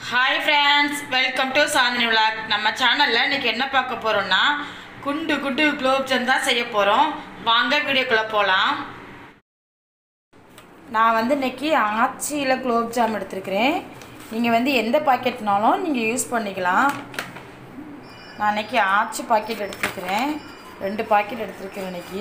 hi friends welcome to Chandini vlog நம்ம சேனலில் இன்றைக்கி என்ன பார்க்க போகிறோம்னா குண்டு குண்டு குலோப்ஜாம் தான் செய்ய போகிறோம் வாங்க வீடியோக்குள்ளே போகலாம் நான் வந்து இன்னைக்கு ஆச்சியில் குலோப்ஜாம் எடுத்திருக்கிறேன் நீங்கள் வந்து எந்த பாக்கெட்னாலும் நீங்கள் யூஸ் பண்ணிக்கலாம் நான் இன்னைக்கு ஆச்சி பாக்கெட் எடுத்துருக்கிறேன் ரெண்டு பாக்கெட் எடுத்திருக்கிறேன் இன்னைக்கு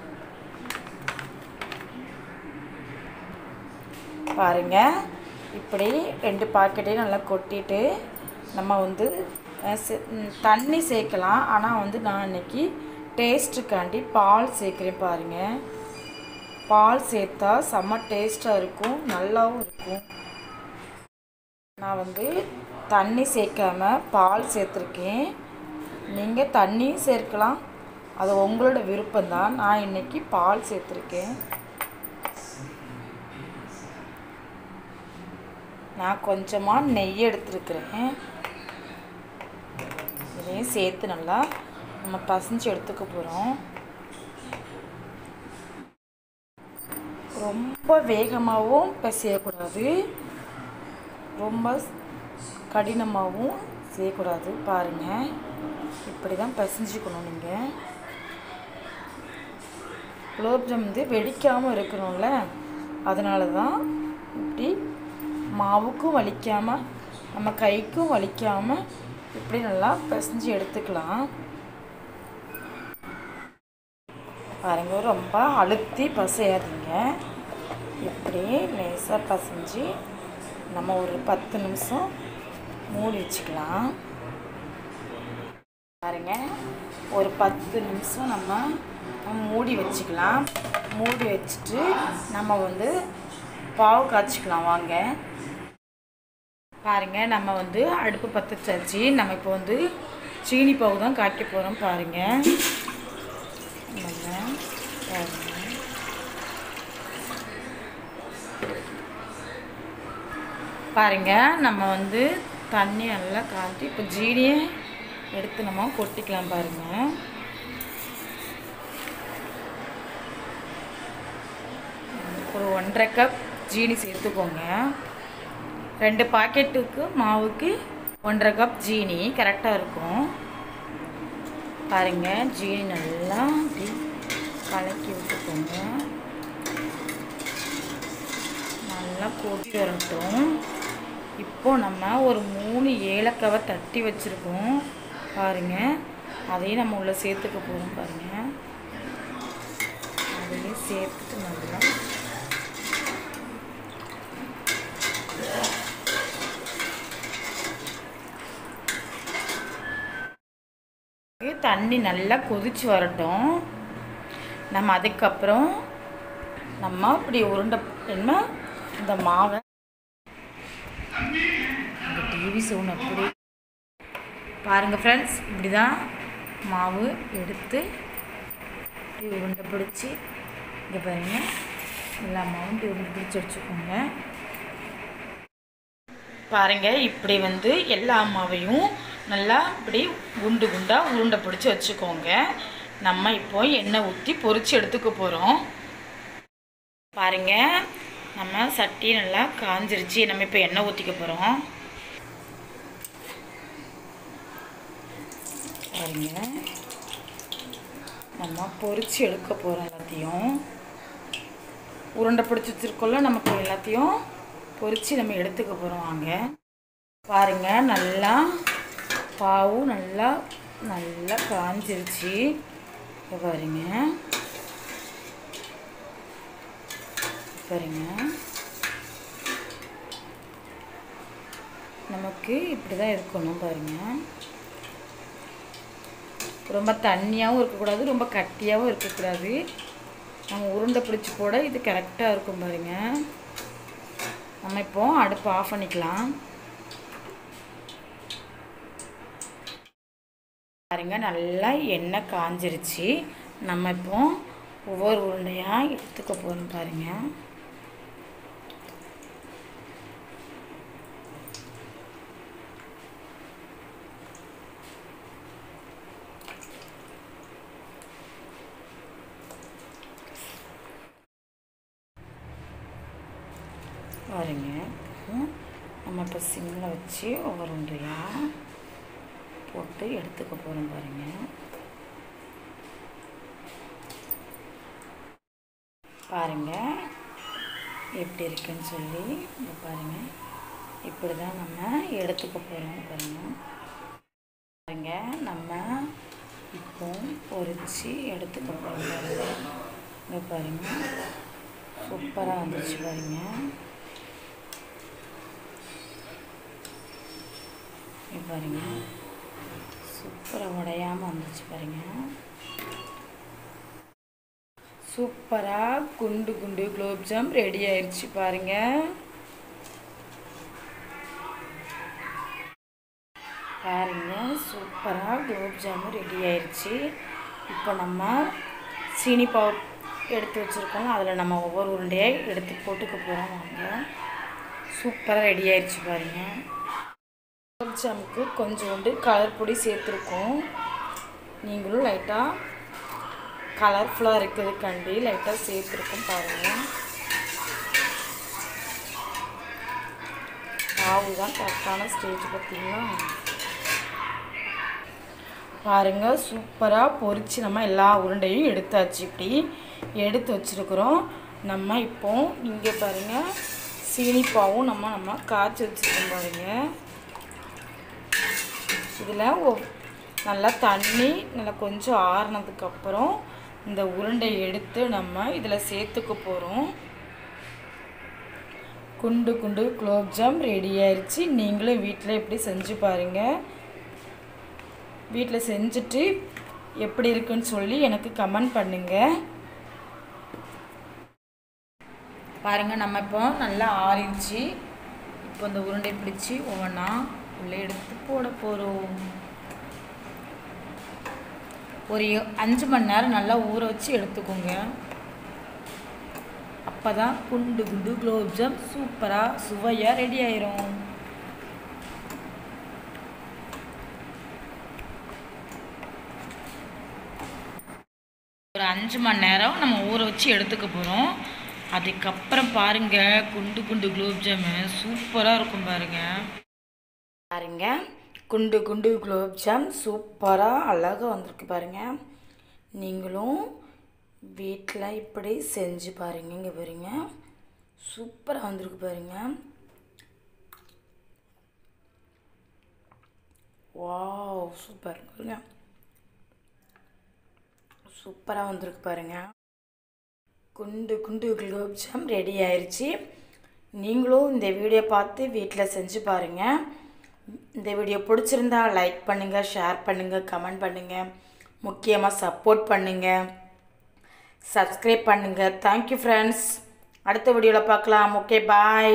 பாருங்க இப்படி ரெண்டு பாக்கெட்டையும் நல்லா கொட்டிட்டு நம்ம வந்து அஹ், சே- ம், தண்ணி சேர்க்கலாம் ஆனால் வந்து நான் இன்னைக்கு டேஸ்ட்டுக்காண்டி பால் சேர்க்குறேன் பாருங்க பால் சேர்த்தா செம்ம டேஸ்ட்டாக இருக்கும் நல்லாவும் இருக்கும் நான் வந்து தண்ணி சேர்க்காம பால் சேர்த்துருக்கேன் நீங்கள் தண்ணியும் சேர்க்கலாம் அது உங்களோட விருப்பம்தான் நான் இன்னைக்கு பால் சேர்த்துருக்கேன் நான் கொஞ்சமாக நெய் எடுத்துருக்கிறேன் இதையும் சேர்த்து நல்லா நம்ம பசஞ்சு எடுத்துக்க போகிறோம் ரொம்ப வேகமாகவும் பிசையக்கூடாது ரொம்ப கடினமாகவும் செய்யக்கூடாது பாருங்கள் இப்படி தான் பிசைஞ்சுக்கணும் நீங்கள் குலோப்ஜாம் வந்து வெடிக்காமல் இருக்கணும்ல அதனால தான் இப்படி மாவுக்கும் வலிக்காமல் நம்ம கைக்கும் வலிக்காமல் இப்படி நல்லா பிசைஞ்சு எடுத்துக்கலாம் பாருங்க ரொம்ப அழுத்தி பசையாதீங்க இப்படி லேசாக பசைஞ்சு நம்ம ஒரு பத்து நிமிஷம் மூடி வச்சுக்கலாம் பாருங்க ஒரு பத்து நிமிஷம் நம்ம மூடி வச்சுக்கலாம் மூடி வச்சுட்டு நம்ம வந்து பாவு காய்ச்சிக்கலாம் வாங்க பாருங்க நம்ம வந்து அடுப்பு பற்ற வச்சாச்சு நம்ம இப்போ வந்து சீனி பாவு தான் காய்க்க போகிறோம் பாருங்க நம்ம பாருங்க பாருங்க நம்ம வந்து தண்ணி நல்லா காட்டி இப்போ ஜீனியை எடுத்து நம்ம கொட்டிக்கலாம் பாருங்க ஒரு ஒன்றரை கப் ஜீனி சேர்த்துக்கோங்க ரெண்டு பாக்கெட்டுக்கு மாவுக்கு ஒன்றரை கப் ஜீனி கரெக்டாக இருக்கும் பாருங்க ஜீனி நல்லா அப்படி கலக்கி விட்டுக்கோங்க நல்லா கொட்டி வரட்டும் இப்போ நம்ம ஒரு மூணு ஏலக்காவை தட்டி வச்சுருக்கோம் பாருங்க அதையும் நம்ம உள்ள சேர்த்துக்க போகிறோம் பாருங்க அதையும் சேர்த்துட்டு நல்லா தண்ணி நல்லா கொதிச்சு வரட்டும் நம்ம அதுக்கப்புறம் நம்ம இப்படி உருண்டை என்ன இந்த மாவை இந்த டிவி சவுண்ட் அப்படி பாருங்கள் ஃப்ரெண்ட்ஸ் இப்படி தான் மாவு எடுத்து இப்படி உருண்டை பிடிச்சி இங்கே பாருங்க எல்லா மாவும் இப்படி உருண்டை பிடிச்சி வச்சுக்கோங்க பாருங்க இப்படி வந்து எல்லா மாவையும் நல்லா இப்படி குண்டு குண்டாக உருண்டை பிடிச்சி வச்சுக்கோங்க நம்ம இப்போ எண்ணெய் ஊற்றி பொரிச்சு எடுத்துக்க போகிறோம் பாருங்க நம்ம சட்டி நல்லா காஞ்சிருச்சு நம்ம இப்போ எண்ணெய் ஊற்றிக்க போகிறோம் பாருங்க நம்ம பொரிச்சு எடுக்க போகிறோம் எல்லாத்தையும் உருண்டை பிடிச்சி வச்சுருக்கோம்ல நமக்கு எல்லாத்தையும் பொரிச்சு நம்ம எடுத்துக்க போகிறோம் வாங்க பாருங்க நல்லா பாவும் நல்லா நல்லா காஞ்சிருச்சு இங்க பாருங்க பாருங்க நமக்கு இப்படி தான் இருக்கணும் பாருங்க ரொம்ப தண்ணியாகவும் இருக்கக்கூடாது ரொம்ப கட்டியாகவும் இருக்கக்கூடாது நம்ம உருண்டை பிடிச்சி போட இது கரெக்டாக இருக்கும் பாருங்க நம்ம இப்போ அடுப்பு ஆஃப் பண்ணிக்கலாம் பாருங்க நல்லா எண்ணெய் காஞ்சிருச்சு நம்ம இப்போ ஒவ்வொரு உருண்டையாக எடுத்துக்க போகிறோம் பாருங்க பாருங்க ம், நம்ம இப்போ சிம்மில் வச்சு ஒவ்வொரு உருண்டையாக போட்டு எடுத்துக்க போகிறோம் பாருங்கள் பாருங்கள் எப்படி இருக்குன்னு சொல்லி இங்க பாருங்கள் இப்படி தான் நம்ம எடுத்துக்க போகிறோம் பாருங்கள் பாருங்க நம்ம இப்போ பொரிச்சு எடுத்துக்க போகிறோம் பாருங்க இங்கே பாருங்க சூப்பராக வந்துச்சு பாருங்க இங்கே பாருங்க சூப்பராக உடையாமல் வந்துச்சு பாருங்க சூப்பராக குண்டு குண்டு குலோப்ஜாம் ரெடி ஆயிடுச்சு பாருங்க பாருங்க சூப்பராக குலோப்ஜாமுன் ரெடி ஆயிடுச்சு இப்போ நம்ம சீனி பாவு எடுத்து வச்சுருக்கோம் அதில் நம்ம ஒவ்வொரு உருண்டையாக எடுத்து போட்டுக்க போகிறோம் வாங்க சூப்பராக ரெடி ஆயிடுச்சு பாருங்க குலோப்ஜாமுக்கு கொஞ்சோண்டு கலர் பொடி சேர்த்துருக்கோம் நீங்களும் லைட்டாக கலர்ஃபுல்லாக இருக்கிறதுக்காண்டி லைட்டாக சேர்த்துருக்கோம் பாருங்கள் மாவு தான் கரெக்டான ஸ்டேஜ் பார்த்தீங்களா பாருங்கள் சூப்பராக பொரித்து நம்ம எல்லா உருண்டையும் எடுத்தாச்சு இப்படி எடுத்து வச்சுருக்குறோம் நம்ம இப்போ இங்கே பாருங்கள் சீனிப்பாவும் நம்ம நம்ம காய்ச்சி வச்சுருக்கோம் பாருங்கள் இதில் ஒ நல்லா தண்ணி நல்லா கொஞ்சம் ஆறுனதுக்கப்புறம் இந்த உருண்டை எடுத்து நம்ம இதில் சேர்த்துக்க போகிறோம் குண்டு குண்டு குலோப்ஜாம் ரெடி ஆயிடுச்சு நீங்களும் வீட்டில் எப்படி செஞ்சு பாருங்கள் வீட்டில் செஞ்சுட்டு எப்படி இருக்குன்னு சொல்லி எனக்கு கமெண்ட் பண்ணுங்கள் பாருங்கள் நம்ம இப்போ நல்லா ஆறிடுச்சு இப்போ இந்த உருண்டை பிடிச்சி ஒவ்வொன்றா உள்ளே எடுத்து போட போகிறோம் ஒரு அஞ்சு மணி நேரம் நல்லா ஊற வச்சு எடுத்துக்கோங்க அப்போ தான் குண்டு குண்டு குலோப்ஜாம் சூப்பராக சுவையாக ரெடி ஆயிரும் ஒரு அஞ்சு மணி நேரம் நம்ம ஊற வச்சு எடுத்துக்க போகிறோம் அதுக்கப்புறம் பாருங்கள் குண்டு குண்டு குலோப்ஜாமு சூப்பராக இருக்கும் பாருங்கள் பாருங்க குண்டு குண்டு குலோப்ஜாம் சூப்பராக அழகாக வந்திருக்கு பாருங்க நீங்களும் வீட்டில் இப்படி செஞ்சு பாருங்க இங்கே பாருங்க சூப்பராக வந்திருக்கு பாருங்க வாவ் சூப்பர் பாருங்க சூப்பராக வந்திருக்கு பாருங்க குண்டு குண்டு குலோப்ஜாம் ரெடி ஆயிடுச்சு நீங்களும் இந்த வீடியோ பார்த்து வீட்டில் செஞ்சு பாருங்கள் இந்த வீடியோ பிடிச்சிருந்தா லைக் பண்ணுங்கள் ஷேர் பண்ணுங்கள் கமெண்ட் பண்ணுங்கள் முக்கியமாக சப்போர்ட் பண்ணுங்கள் சப்ஸ்கிரைப் பண்ணுங்கள் தேங்க்யூ ஃப்ரெண்ட்ஸ் அடுத்த வீடியோவில் பார்க்கலாம் ஓகே பாய்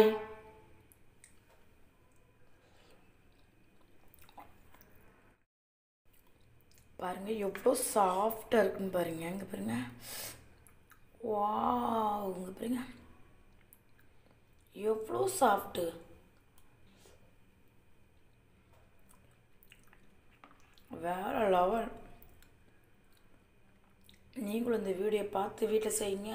பாருங்கள் எவ்வளோ சாஃப்டாக இருக்குன்னு பாருங்கள் இங்கே பாருங்கள் வா இங்கே பாருங்க எவ்வளோ சாஃப்ட்டு வேற லெவல் நீங்களும் இந்த வீடியோ பார்த்து வீட்டில் செய்யுங்க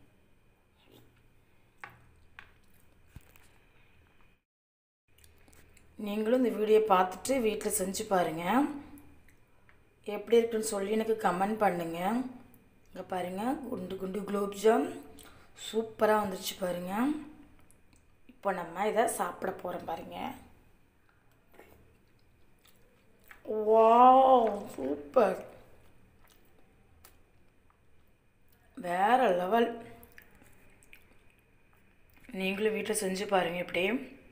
நீங்களும் இந்த வீடியோ பார்த்துட்டு வீட்டில் செஞ்சு பாருங்கள் எப்படி இருக்குன்னு சொல்லி எனக்கு கமெண்ட் பண்ணுங்கள் இங்கே பாருங்கள் குண்டு குண்டு குலோப்ஜாம் சூப்பராக வந்துருச்சு பாருங்கள் இப்போ நம்ம இதை சாப்பிட போகிறோம் பாருங்கள் வாவ் சூப்பர் வேற லெவல் நீங்களும் வீட்டில் செஞ்சு பாருங்கள் இப்படி